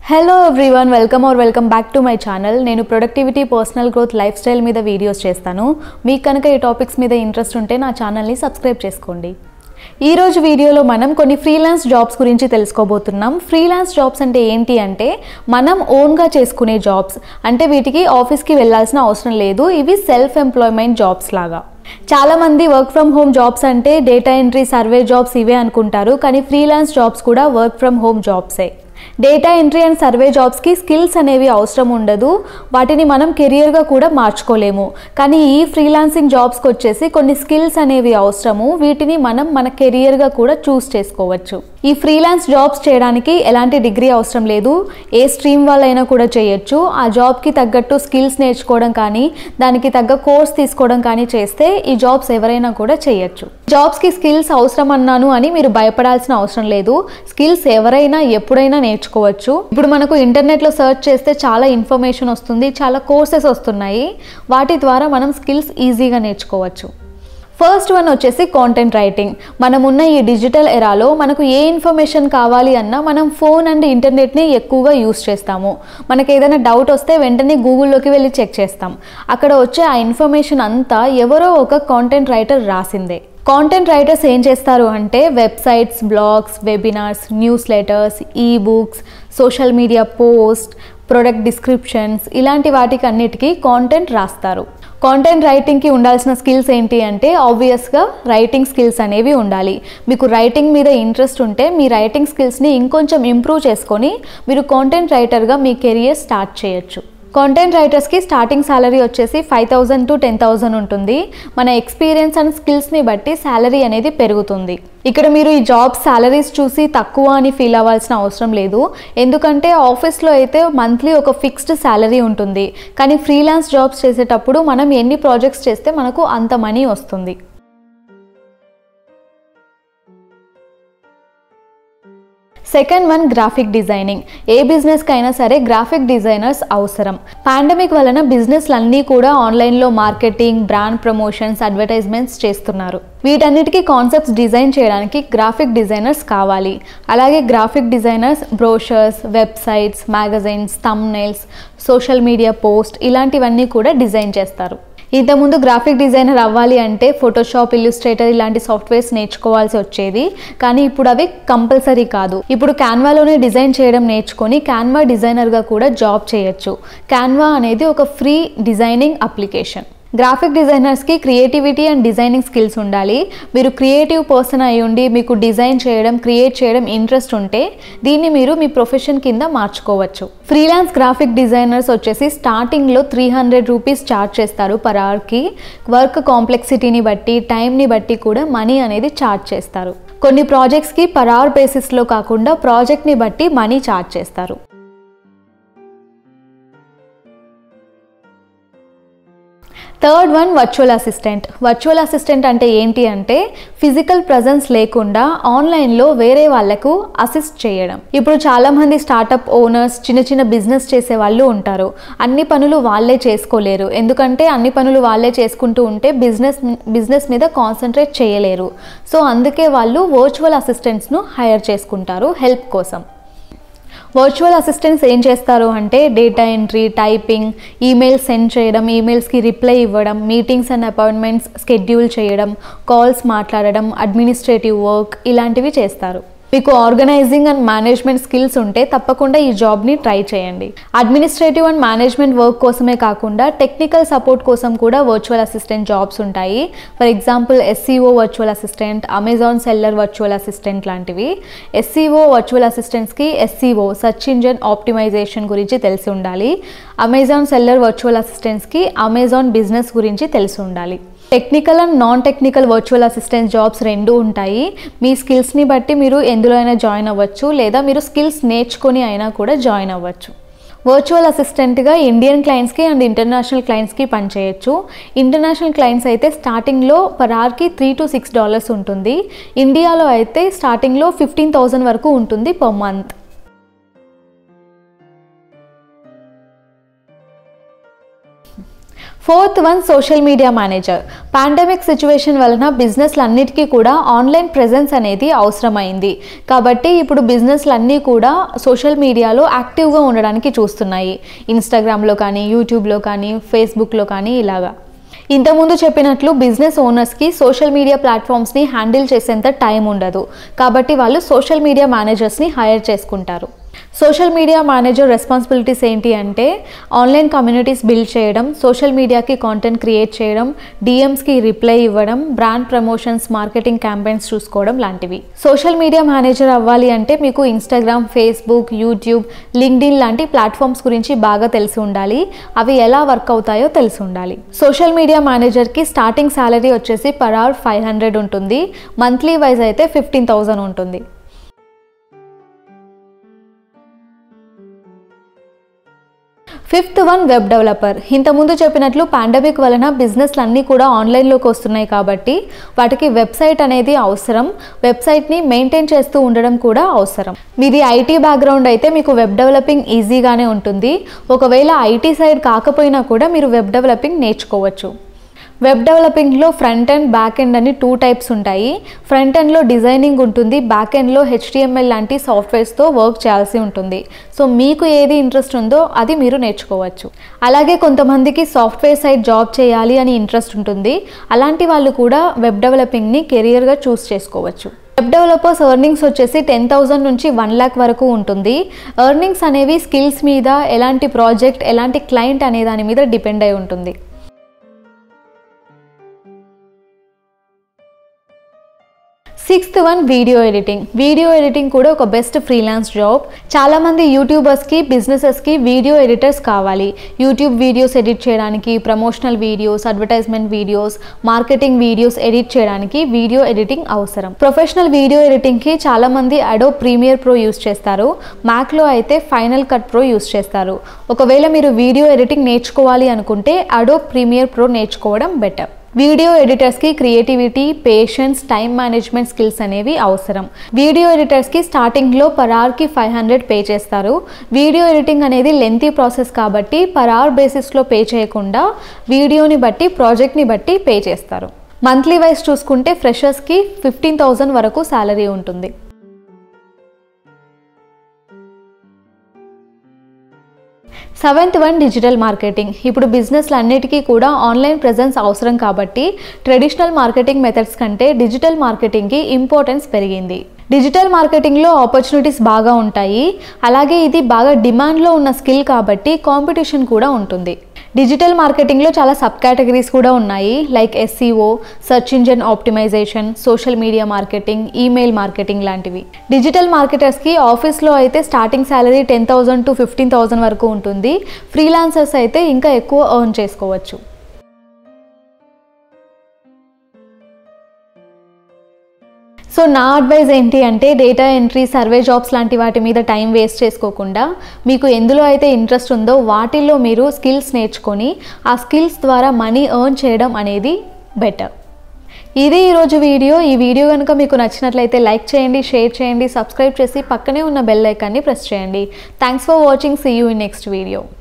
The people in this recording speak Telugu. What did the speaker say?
hello everyone welcome or welcome back to my channel నేను productivity personal growth lifestyle మీద వీడియోస్ చేస్తాను మీకు కనుక ఈ టాపిక్స్ మీద ఇంట్రెస్ట్ ఉంటే నా ఛానల్ని సబ్స్క్రైబ్ చేసుకోండి ఈ రోజు వీడియోలో మనం కొన్ని ఫ్రీలాన్స్ జాబ్స్ గురించి తెలుసుకోబోతున్నాం ఫ్రీలాన్స్ జాబ్స్ అంటే ఏంటి అంటే మనం ఓన్గా చేసుకునే జాబ్స్ అంటే వీటికి ఆఫీస్కి వెళ్ళాల్సిన అవసరం లేదు ఇవి సెల్ఫ్ ఎంప్లాయ్మెంట్ జాబ్స్ లాగా చాలా మంది వర్క్ ఫ్రమ్ హోమ్ జాబ్స్ అంటే డేటా ఎంట్రీ సర్వే జాబ్స్ ఇవే అనుకుంటారు కానీ ఫ్రీలాన్స్ జాబ్స్ కూడా వర్క్ ఫ్రమ్ హోమ్ జాబ్సే డేటా ఎంట్రీ అండ్ సర్వే జాబ్స్కి స్కిల్స్ అనేవి అవసరం ఉండదు వాటిని మనం కెరియర్గా కూడా మార్చుకోలేము కానీ ఈ ఫ్రీలాన్సింగ్ జాబ్స్కి వచ్చేసి కొన్ని స్కిల్స్ అనేవి అవసరము వీటిని మనం మన కెరియర్గా కూడా చూస్ చేసుకోవచ్చు ఈ ఫ్రీలాన్స్ జాబ్స్ చేయడానికి ఎలాంటి డిగ్రీ అవసరం లేదు ఏ స్ట్రీమ్ వాళ్ళైనా కూడా చేయొచ్చు ఆ జాబ్కి తగ్గట్టు స్కిల్స్ నేర్చుకోవడం కానీ దానికి తగ్గ కోర్స్ తీసుకోవడం కానీ చేస్తే ఈ జాబ్స్ ఎవరైనా కూడా చేయొచ్చు జాబ్స్కి స్కిల్స్ అవసరం అన్నాను అని మీరు భయపడాల్సిన అవసరం లేదు స్కిల్స్ ఎవరైనా ఎప్పుడైనా నేర్చుకోవచ్చు ఇప్పుడు మనకు ఇంటర్నెట్లో సెర్చ్ చేస్తే చాలా ఇన్ఫర్మేషన్ వస్తుంది చాలా కోర్సెస్ వస్తున్నాయి వాటి ద్వారా మనం స్కిల్స్ ఈజీగా నేర్చుకోవచ్చు ఫస్ట్ వన్ వచ్చేసి కాంటెంట్ రైటింగ్ మనం ఉన్న ఈ డిజిటల్ ఎరాలో మనకు ఏ ఇన్ఫర్మేషన్ కావాలి అన్నా మనం ఫోన్ అండ్ ఇంటర్నెట్ని ఎక్కువగా యూస్ చేస్తాము మనకి ఏదైనా డౌట్ వస్తే వెంటనే గూగుల్లోకి వెళ్ళి చెక్ చేస్తాం అక్కడ వచ్చే ఆ ఇన్ఫర్మేషన్ అంతా ఎవరో ఒక కాంటెంట్ రైటర్ రాసిందే కాంటెంట్ రైటర్స్ ఏం చేస్తారు అంటే websites blogs webinars newsletters ఈ books social media post product descriptions ఇలాంటి వాటికి అన్నిటికీ కాంటెంట్ రాస్తారు కాంటెంట్ రైటింగ్కి ఉండాల్సిన స్కిల్స్ ఏంటి అంటే ఆబ్వియస్గా రైటింగ్ స్కిల్స్ అనేవి ఉండాలి మీకు రైటింగ్ మీద ఇంట్రెస్ట్ ఉంటే మీ రైటింగ్ స్కిల్స్ని ఇంకొంచెం ఇంప్రూవ్ చేసుకొని మీరు కాంటెంట్ రైటర్గా మీ కెరియర్ స్టార్ట్ చేయొచ్చు కాంటెంట్ రైటర్స్కి స్టార్టింగ్ శాలరీ వచ్చేసి five thousand to ten thousand ఉంటుంది మన ఎక్స్పీరియన్స్ అండ్ స్కిల్స్ని బట్టి శాలరీ అనేది పెరుగుతుంది ఇక్కడ మీరు ఈ జాబ్ శాలరీస్ చూసి తక్కువ అని ఫీల్ అవ్వాల్సిన అవసరం లేదు ఎందుకంటే ఆఫీస్లో అయితే మంత్లీ ఒక ఫిక్స్డ్ శాలరీ ఉంటుంది కానీ ఫ్రీలాన్స్ జాబ్స్ చేసేటప్పుడు మనం ఎన్ని ప్రాజెక్ట్స్ చేస్తే మనకు అంత మనీ వస్తుంది సెకండ్ వన్ గ్రాఫిక్ డిజైనింగ్ ఏ బిజినెస్కి అయినా సరే గ్రాఫిక్ డిజైనర్స్ అవసరం పాండమిక్ వలన బిజినెస్లు అన్నీ కూడా ఆన్లైన్లో మార్కెటింగ్ బ్రాండ్ ప్రమోషన్స్ అడ్వర్టైజ్మెంట్స్ చేస్తున్నారు వీటన్నిటికీ కాన్సెప్ట్స్ డిజైన్ చేయడానికి గ్రాఫిక్ డిజైనర్స్ కావాలి అలాగే graphic designers brochures websites magazines thumbnails social media post ఇలాంటివన్నీ కూడా డిజైన్ చేస్తారు ఇంతకుముందు గ్రాఫిక్ డిజైనర్ అవ్వాలి అంటే ఫోటోషాప్ ఇల్లుస్ట్రేటర్ ఇలాంటి సాఫ్ట్వేర్స్ నేర్చుకోవాల్సి వచ్చేది కానీ ఇప్పుడు అవి కంపల్సరీ కాదు ఇప్పుడు క్యాన్వాలోనే డిజైన్ చేయడం నేర్చుకొని క్యాన్వా డిజైనర్గా కూడా జాబ్ చేయొచ్చు క్యాన్వా అనేది ఒక ఫ్రీ డిజైనింగ్ అప్లికేషన్ గ్రాఫిక్ డిజైనర్స్కి క్రియేటివిటీ అండ్ డిజైనింగ్ స్కిల్స్ ఉండాలి మీరు క్రియేటివ్ పర్సన్ అయి ఉండి మీకు డిజైన్ చేయడం క్రియేట్ చేయడం ఇంట్రెస్ట్ ఉంటే దీన్ని మీరు మీ ప్రొఫెషన్ కింద మార్చుకోవచ్చు ఫ్రీలాన్స్ గ్రాఫిక్ డిజైనర్స్ వచ్చేసి స్టార్టింగ్లో త్రీ హండ్రెడ్ రూపీస్ ఛార్జ్ చేస్తారు పర్ అవర్కి వర్క్ కాంప్లెక్సిటీని బట్టి టైంని బట్టి కూడా మనీ అనేది ఛార్జ్ చేస్తారు కొన్ని ప్రాజెక్ట్స్కి పర్ అవర్ బేసిస్లో కాకుండా ప్రాజెక్ట్ని బట్టి మనీ ఛార్జ్ చేస్తారు third one virtual assistant virtual assistant అంటే ఏంటి అంటే ఫిజికల్ ప్రజెన్స్ లేకుండా ఆన్లైన్లో వేరే వాళ్లకు అసిస్ట్ చేయడం ఇప్పుడు చాలామంది స్టార్టప్ ఓనర్స్ చిన్న చిన్న బిజినెస్ చేసే వాళ్ళు ఉంటారు అన్ని పనులు వాళ్ళే చేసుకోలేరు ఎందుకంటే అన్ని పనులు వాళ్ళే చేసుకుంటూ ఉంటే బిజినెస్ బిజినెస్ మీద కాన్సన్ట్రేట్ చేయలేరు సో అందుకే వాళ్ళు వర్చువల్ అసిస్టెంట్స్ను హైర్ చేసుకుంటారు హెల్ప్ కోసం వర్చువల్ అసిస్టెంట్స్ ఏం చేస్తారు అంటే data entry typing emails send చేయడం ఈమెయిల్స్కి రిప్లై ఇవ్వడం మీటింగ్స్ అండ్ అపాయింట్మెంట్స్ స్కెడ్యూల్ చేయడం కాల్స్ మాట్లాడడం అడ్మినిస్ట్రేటివ్ వర్క్ ఇలాంటివి చేస్తారు మీకు ఆర్గనైజింగ్ అండ్ మేనేజ్మెంట్ స్కిల్స్ ఉంటే తప్పకుండా ఈ జాబ్ని ట్రై చేయండి అడ్మినిస్ట్రేటివ్ అండ్ మేనేజ్మెంట్ వర్క్ కోసమే కాకుండా టెక్నికల్ సపోర్ట్ కోసం కూడా వర్చువల్ అసిస్టెంట్ జాబ్స్ ఉంటాయి for example SEO virtual assistant Amazon seller virtual assistant లాంటివి ఎస్సీఓ వర్చువల్ అసిస్టెంట్స్కి ఎస్సీఓ సర్చ్ ఇంజన్ ఆప్టిమైజేషన్ గురించి తెలిసి ఉండాలి అమెజాన్ సెల్లర్ వర్చువల్ అసిస్టెంట్స్కి అమెజాన్ బిజినెస్ గురించి తెలిసి ఉండాలి technical and non technical virtual assistant jobs రెండు ఉంటాయి మీ స్కిల్స్ని బట్టి మీరు ఎందులో అయినా జాయిన్ అవ్వచ్చు లేదా మీరు స్కిల్స్ నేర్చుకొని అయినా కూడా జాయిన్ అవ్వచ్చు వర్చువల్ అసిస్టెంట్గా ఇండియన్ క్లయింట్స్కి అండ్ ఇంటర్నేషనల్ క్లయింట్స్కి పనిచేయచ్చు ఇంటర్నేషనల్ క్లయింట్స్ అయితే స్టార్టింగ్లో పర్ అవర్కి త్రీ టు సిక్స్ డాలర్స్ ఉంటుంది ఇండియాలో అయితే స్టార్టింగ్లో ఫిఫ్టీన్ థౌజండ్ వరకు ఉంటుంది per month fourth one social media manager pandemic situation వలన బిజినెస్లన్నిటికీ కూడా ఆన్లైన్ ప్రెజెన్స్ అనేది అవసరమైంది కాబట్టి ఇప్పుడు బిజినెస్లన్నీ కూడా సోషల్ మీడియాలో యాక్టివ్గా ఉండడానికి చూస్తున్నాయి ఇన్స్టాగ్రామ్లో కానీ యూట్యూబ్లో కానీ ఫేస్బుక్లో కానీ ఇలాగా ఇంతకుముందు చెప్పినట్లు బిజినెస్ ఓనర్స్కి సోషల్ మీడియా ప్లాట్ఫామ్స్ని హ్యాండిల్ చేసేంత టైం ఉండదు కాబట్టి వాళ్ళు సోషల్ మీడియా మేనేజర్స్ని హైర్ చేసుకుంటారు సోషల్ మీడియా మేనేజర్ రెస్పాన్సిబిలిటీస్ ఏంటి అంటే ఆన్లైన్ కమ్యూనిటీస్ బిల్డ్ చేయడం సోషల్ మీడియాకి కాంటెంట్ క్రియేట్ చేయడం డిఎమ్స్కి రిప్లై ఇవ్వడం బ్రాండ్ ప్రమోషన్స్ మార్కెటింగ్ క్యాంపెయిన్స్ చూసుకోవడం లాంటివి సోషల్ మీడియా మేనేజర్ అవ్వాలి అంటే మీకు ఇన్స్టాగ్రామ్ ఫేస్బుక్ యూట్యూబ్ లింక్డ్ఇన్ లాంటి ప్లాట్ఫామ్స్ గురించి బాగా తెలిసి ఉండాలి అవి ఎలా వర్క్ అవుతాయో తెలిసి ఉండాలి సోషల్ మీడియా మేనేజర్కి స్టార్టింగ్ శాలరీ వచ్చేసి పర్ అవర్ ఫైవ్ హండ్రెడ్ ఉంటుంది మంత్లీ వైజ్ అయితే ఫిఫ్టీన్ థౌజండ్ ఉంటుంది ఫిఫ్త్ వన్ వెబ్ డెవలపర్ ఇంతకుముందు చెప్పినట్లు పాండమిక్ వలన బిజినెస్లు అన్నీ కూడా ఆన్లైన్లోకి వస్తున్నాయి కాబట్టి వాటికి వెబ్సైట్ అనేది అవసరం వెబ్సైట్ని మెయింటైన్ చేస్తూ ఉండడం కూడా అవసరం మీది ఐటీ బ్యాక్గ్రౌండ్ అయితే మీకు వెబ్ డెవలపింగ్ ఈజీగానే ఉంటుంది ఒకవేళ ఐటీ సైడ్ కాకపోయినా కూడా మీరు వెబ్ డెవలపింగ్ నేర్చుకోవచ్చు వెబ్ డెవలపింగ్లో ఫ్రంట్ అండ్ బ్యాక్ ఎండ్ అని టూ టైప్స్ ఉంటాయి ఫ్రంట్ ఎండ్లో డిజైనింగ్ ఉంటుంది బ్యాక్ ఎండ్లో హెచ్డిఎంఎల్ లాంటి సాఫ్ట్వేర్స్తో వర్క్ చేయాల్సి ఉంటుంది సో మీకు ఏది ఇంట్రెస్ట్ ఉందో అది మీరు నేర్చుకోవచ్చు అలాగే కొంతమందికి సాఫ్ట్వేర్ సైడ్ జాబ్ చేయాలి అని ఇంట్రెస్ట్ ఉంటుంది అలాంటి వాళ్ళు కూడా వెబ్ డెవలపింగ్ని కెరియర్గా చూస్ చేసుకోవచ్చు వెబ్ డెవలపర్స్ ఎర్నింగ్స్ వచ్చేసి టెన్ థౌజండ్ నుంచి వన్ ల్యాక్ వరకు ఉంటుంది ఎర్నింగ్స్ అనేవి స్కిల్స్ మీద ఎలాంటి ప్రాజెక్ట్ ఎలాంటి క్లయింట్ అనే దాని మీద డిపెండ్ అయి ఉంటుంది sixth one video editing video editing కూడా ఒక బెస్ట్ ఫ్రీలాన్స్ జాబ్ చాలామంది యూట్యూబర్స్కి బిజినెసెస్కి వీడియో ఎడిటర్స్ కావాలి యూట్యూబ్ వీడియోస్ ఎడిట్ చేయడానికి promotional videos advertisement videos marketing videos edit చేయడానికి వీడియో ఎడిటింగ్ అవసరం ప్రొఫెషనల్ వీడియో ఎడిటింగ్కి చాలామంది అడో ప్రీమియర్ ప్రో యూస్ చేస్తారు మ్యాక్లో అయితే ఫైనల్ కట్ ప్రో యూస్ చేస్తారు ఒకవేళ మీరు వీడియో ఎడిటింగ్ నేర్చుకోవాలి అనుకుంటే అడో ప్రీమియర్ ప్రో నేర్చుకోవడం బెటర్ వీడియో ఎడిటర్స్కి creativity patience time management skills అనేవి అవసరం వీడియో ఎడిటర్స్కి స్టార్టింగ్లో పర్ అవర్కి ఫైవ్ హండ్రెడ్ పే చేస్తారు వీడియో ఎడిటింగ్ అనేది లెంతీ ప్రాసెస్ కాబట్టి పర్ అవర్ బేసిస్లో పే చేయకుండా వీడియోని బట్టి ప్రాజెక్ట్ని బట్టి పే చేస్తారు మంత్లీ వైజ్ చూసుకుంటే ఫ్రెషర్స్కి ఫిఫ్టీన్ థౌజండ్ వరకు శాలరీ ఉంటుంది సెవెంత్ వన్ డిజిటల్ మార్కెటింగ్ ఇప్పుడు బిజినెస్లు అన్నిటికీ కూడా ఆన్లైన్ ప్రెజెన్స్ అవసరం కాబట్టి ట్రెడిషనల్ మార్కెటింగ్ మెథడ్స్ కంటే డిజిటల్ మార్కెటింగ్కి ఇంపార్టెన్స్ పెరిగింది డిజిటల్ మార్కెటింగ్లో ఆపర్చునిటీస్ బాగా ఉంటాయి అలాగే ఇది బాగా డిమాండ్లో ఉన్న స్కిల్ కాబట్టి కాంపిటీషన్ కూడా ఉంటుంది డిజిటల్ మార్కెటింగ్లో చాలా సబ్ కేటగిరీస్ కూడా ఉన్నాయి like SEO search engine optimization social media marketing email marketing లాంటివి డిజిటల్ మార్కెటర్స్కి ఆఫీస్లో అయితే starting salary ten thousand to fifteen thousand వరకు ఉంటుంది ఫ్రీలాన్సర్స్ అయితే ఇంకా ఎక్కువ ఎర్న్ చేసుకోవచ్చు సో నా అడ్వైజ్ ఏంటి అంటే డేటా ఎంట్రీ సర్వే జాబ్స్ లాంటి వాటి మీద టైం వేస్ట్ చేసుకోకుండా మీకు ఎందులో అయితే ఇంట్రెస్ట్ ఉందో వాటిల్లో మీరు స్కిల్స్ నేర్చుకొని ఆ స్కిల్స్ ద్వారా మనీ ఎర్న్ చేయడం అనేది బెటర్ ఇది ఈరోజు వీడియో ఈ వీడియో కనుక మీకు నచ్చినట్లయితే లైక్ చేయండి షేర్ చేయండి సబ్స్క్రైబ్ చేసి పక్కనే ఉన్న బెల్ ఐకాన్ని ప్రెస్ చేయండి thanks for watching see you in next video